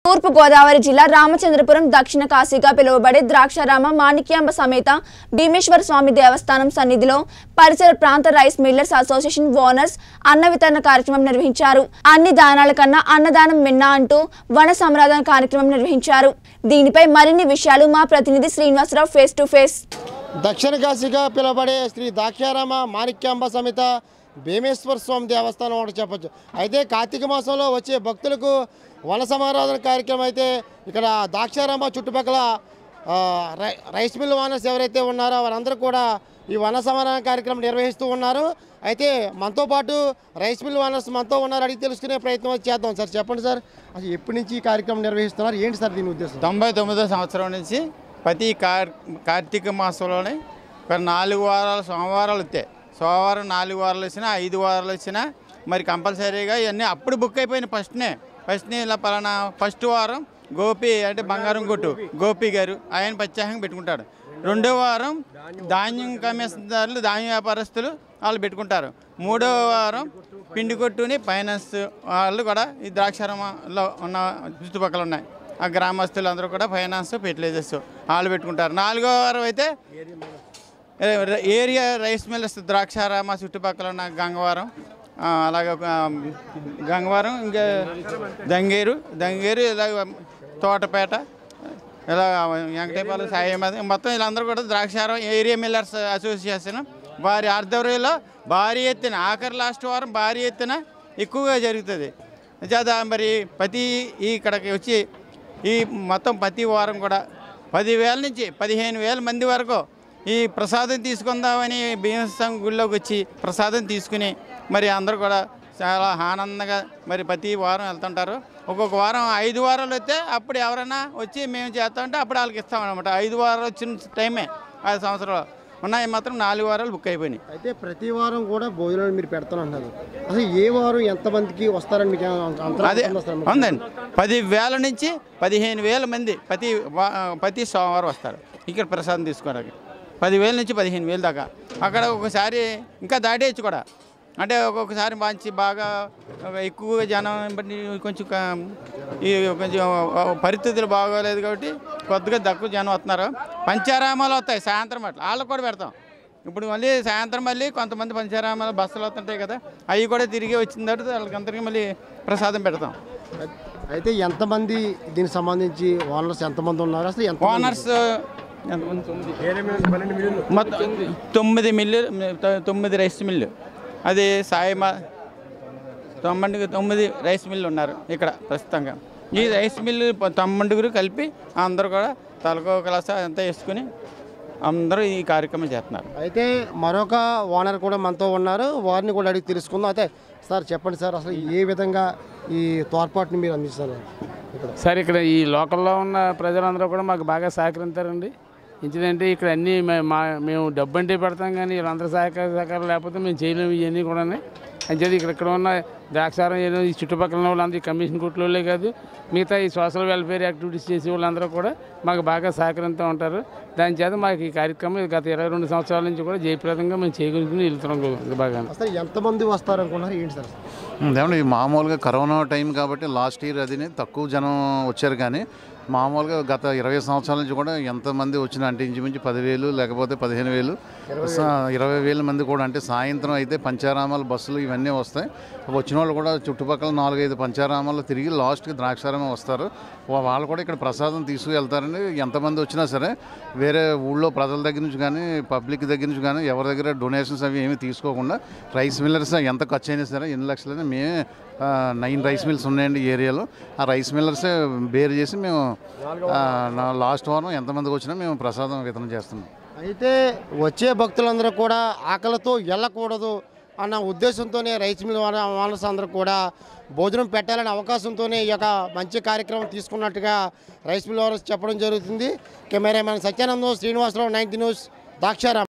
తూర్పు గోదావరి జిల్లా రామచంద్రపురం దక్షిణ కాశీగా పిలువబడే ద్రాక్షారామ మాణిక్యాంబ సమేత భీమేశ్వర స్వామి దేవస్థానం సన్నిధిలో పరిసర ప్రాంత రైస్ మిల్లర్స్ అసోసియేషన్ ఓనర్స్ అన్న వితరణ కార్యక్రమం నిర్వహించారు అన్ని దానాల కన్నా అన్నదానం మిన్నా అంటూ వన సంరాధన కార్యక్రమం నిర్వహించారు దీనిపై మరిన్ని విషయాలు మా ప్రతినిధి శ్రీనివాసరావు ఫేస్ టు ఫేస్ దక్షిణ కాశీగా పిలువబడే శ్రీ దాక్షారామ మాణిక్యాంబ సమేత భీమేశ్వర స్వామి దేవస్థానం ఒకటి చెప్పొచ్చు అయితే కార్తీక మాసంలో వచ్చే భక్తులకు వన సమారాధన కార్యక్రమం అయితే ఇక్కడ దాక్షారామ చుట్టుపక్కల ఆ, రై- రైస్ మిల్ ఓనర్స్ ఎవరైతే ఉన్నారో వారందరూ కూడా ఈ వన సమారాధన కార్యక్రమం నిర్వహిస్తూ ఉన్నారు అయితే మనతో పాటు రైస్ మిల్ ఓనర్స్ మనతో ఉన్నారు అడిగి తెలుసుకునే ప్రయత్నం అయితే చేద్దాం సార్ చెప్పండి సార్ అసలు ఎప్పటి నుంచి ఈ కార్యక్రమం నిర్వహిస్తున్నారు ఏంటి సార్ దీని ఉద్దేశం తొంభై తొమ్మిదో సంవత్సరం నుంచి ప్రతి కార్ కార్తీక మాసంలోనే ఒక నాలుగు వారాలు సోమవారాలు వస్తాయి సోమవారం నాలుగు వారాలు వచ్చినా ఐదు వారాలు వచ్చినా మరి కంపల్సరీగా ఇవన్నీ అప్పుడు బుక్ అయిపోయినాయి ఫస్ట్నే ఫస్ట్నే ఇలా పలానా ఫస్ట్ వారం గోపి అంటే బంగారం కొట్టు గోపి గారు ఆయన ప్రత్యేకంగా పెట్టుకుంటాడు రెండో వారం ధాన్యం కమిషనదారులు ధాన్యం వ్యాపారస్తులు వాళ్ళు పెట్టుకుంటారు మూడో వారం పిండి కొట్టుని ఫైనాన్స్ వాళ్ళు కూడా ఈ ద్రాక్షారామంలో ఉన్న చుట్టుపక్కల ఉన్నాయి ఆ గ్రామస్తులు అందరూ కూడా ఫైనాన్స్ ఫెర్టిలైజర్స్ వాళ్ళు పెట్టుకుంటారు నాలుగో వారం అయితే ఏ- ఏరియా రైస్ మిల్లర్స్ ద్రాక్షారామ చుట్టుపక్కల ఉన్న గంగవరం ఆ, అలాగే ఒక, ఆ, గంగవరం ఇంకా దంగేరు దంగేరు ఇలాగ తోటపేట ఇలా వెంకటేపాలెం సాయి మొత్తం వీళ్ళందరూ కూడా ద్రాక్షారం ఏరియా మిల్లర్స్ అసోసియేషన్ వారి ఆధ్వర్యంలో భారీ ఎత్తున ఆఖరి లాస్ట్ వారం భారీ ఎత్తున ఎక్కువగా జరుగుతుంది చేత మరి ప్రతి ఈ ఇక్కడికి వచ్చి ఈ మొత్తం ప్రతి వారం కూడా పదివేల నుంచి పదిహేను వేల మంది వరకు ఈ ప్రసాదం తీసుకుందామని భీమస్తం గుళ్ళోకి వచ్చి ప్రసాదం తీసుకుని మరి అందరూ కూడా చాలా ఆనందంగా మరి ప్రతి వారం వెళ్తుంటారు ఒక్కొక్క వారం ఐదు వారాలు వస్తే అప్పుడు ఎవరైనా వచ్చి మేము చేస్తామంటే అప్పుడు వాళ్ళకి ఇస్తామన్నమాట ఐదు వారాలు వచ్చిన టైమే ఐదు సంవత్సరాలు ఉన్నాయి మాత్రం నాలుగు వారాలు బుక్ అయిపోయినాయి అయితే ప్రతి వారం కూడా భోజనాలు మీరు పెడతానంటున్నారు అసలు ఏ వారం ఎంతమందికి వస్తారని మీకు ఏమైనా అంచనా అదే ఉందా సార్ మీకు? ఉందండి పది వేల నుంచి పదిహేను వేల మంది ప్రతి వా- ప్రతి సోమవారం వస్తారు ఇక్కడ ప్రసాదం తీసుకోవడానికి పదివేల నుంచి పదిహేను వేలు దాకా అక్కడ ఒకసారి ఇంకా దాటేయచ్చు కూడా అంటే ఒక్కొక్కసారి మంచి బాగా ఎక్కువ జనం బట్టి కొంచెం క- ఈ కొంచెం పరిస్థితులు బాగోలేదు కాబట్టి కొద్దిగా తక్కువ జనం వస్తున్నారు పంచారామాలు వస్తాయి సాయంత్రం అట్లా వాళ్ళకి కూడా పెడతాం ఇప్పుడు మళ్ళీ సాయంత్రం మళ్ళీ కొంతమంది పంచారామాల బస్సులు వస్తుంటాయి కదా అవి కూడా తిరిగి వచ్చిన తర్వాత వాళ్ళకందరికీ మళ్ళీ ప్రసాదం పెడతాం అయితే ఎంతమంది దీనికి సంబంధించి ఓనర్స్ ఎంతమంది ఉన్నారు అసలు ఎంత ఓనర్స్ ఎంతమంది? మొత్తం తొమ్మిది మిల్లు తొమ్మిది రైస్ మిల్లు అది సాయి మా తొమ్మిది తొమ్మిది రైస్ మిల్లు ఉన్నారు ఇక్కడ ప్రస్తుతంగా ఈ రైస్ మిల్లు ప- తొమ్మిదిగురు కలిపి అందరూ కూడా తలకో గ్లాస్ అంతా వేసుకుని అందరూ ఈ కార్యక్రమం చేస్తున్నారు అయితే మరొక ఓనర్ కూడా మనతో ఉన్నారు వారిని కూడా అడిగి తెలుసుకుందాం అయితే సార్ చెప్పండి సార్ అసలు ఏ విధంగా ఈ తోడ్పాటుని మీరు అందిస్తారు ఇక్కడ సార్ ఇక్కడ ఈ లోకల్లో ఉన్న ప్రజలందరూ కూడా మాకు బాగా సహకరిస్తారండి ఎందుకంటే ఇక్కడ అన్నీ మే- మా మేము డబ్బు అంటే పెడతాం కానీ వీళ్ళందరూ సహకార సహకారం లేకపోతే మేము చేయలేము ఇవన్నీ కూడా అంచేది ఇక్కడ ఇక్కడ ఉన్న ద్రాక్షారం ఏదో ఈ చుట్టుపక్కల ఉన్న వాళ్ళందరూ ఈ కమిషన్ కుట్లోళ్ళే కాదు మిగతా ఈ సోషల్ వెల్ఫేర్ యాక్టివిటీస్ చేసే వాళ్ళందరూ కూడా మాకు బాగా సహకరిస్తూ ఉంటారు దాని చేత మాకు ఈ కార్యక్రమం గత ఇరవై రెండు సంవత్సరాల నుంచి కూడా జయప్రదంగా మేము చేయగలుగుతుని వెళ్తున్నాం బాగా అసలు ఎంతమంది వస్తారు అనుకున్నారు ఏంటి సార్ ఏమండి మామూలుగా కరోనా టైం కాబట్టి లాస్ట్ ఇయర్ అది తక్కువ జనం వచ్చారు కానీ మామూలుగా గత ఇరవై సంవత్సరాల నుంచి కూడా ఎంతమంది వచ్చినా అంటే ఇంచుమించు పదివేలు లేకపోతే పదిహేను వేలు సా- ఇరవై వేల మంది కూడా అంటే సాయంత్రం అయితే పంచారామాలు బస్సులు ఇవన్నీ వస్తాయి వచ్చిన వాళ్ళు కూడా చుట్టుపక్కల నాలుగైదు పంచారామాలు తిరిగి లాస్ట్కి ద్రాక్షారామం వస్తారు వా- వాళ్ళు కూడా ఇక్కడ ప్రసాదం తీసుకువెళ్తారని ఎంతమంది వచ్చినా సరే వేరే ఊళ్ళో ప్రజల దగ్గర నుంచి కానీ పబ్లిక్ దగ్గర నుంచి కానీ ఎవరి దగ్గర డొనేషన్స్ అవి ఏమీ తీసుకోకుండా రైస్ మిల్లర్స్ ఎంత ఖర్చు అయినా సరే ఎన్ని లక్షలైనా మేమే ఆ, నైన్ రైస్ మిల్స్ ఉన్నాయండి ఈ ఏరియాలో ఆ రైస్ మిల్లర్సే బేర్ చేసి మేము ఆ, నా లాస్ట్ వారం ఎంతమందికి వచ్చినా మేము ప్రసాదం వితరణ చేస్తున్నాం అయితే వచ్చే భక్తులందరూ కూడా ఆకలితో వెళ్ళకూడదు అన్న ఉద్దేశంతోనే రైస్ మిల్ ఓనర్స్ అందరూ కూడా భోజనం పెట్టాలనే అవకాశంతోనే ఈ యొక్క మంచి కార్యక్రమం తీసుకున్నట్టుగా రైస్ మిల్ ఓనర్స్ చెప్పడం జరుగుతుంది cameraman Satyanandam Srinivasarao ninety news దాక్షారాం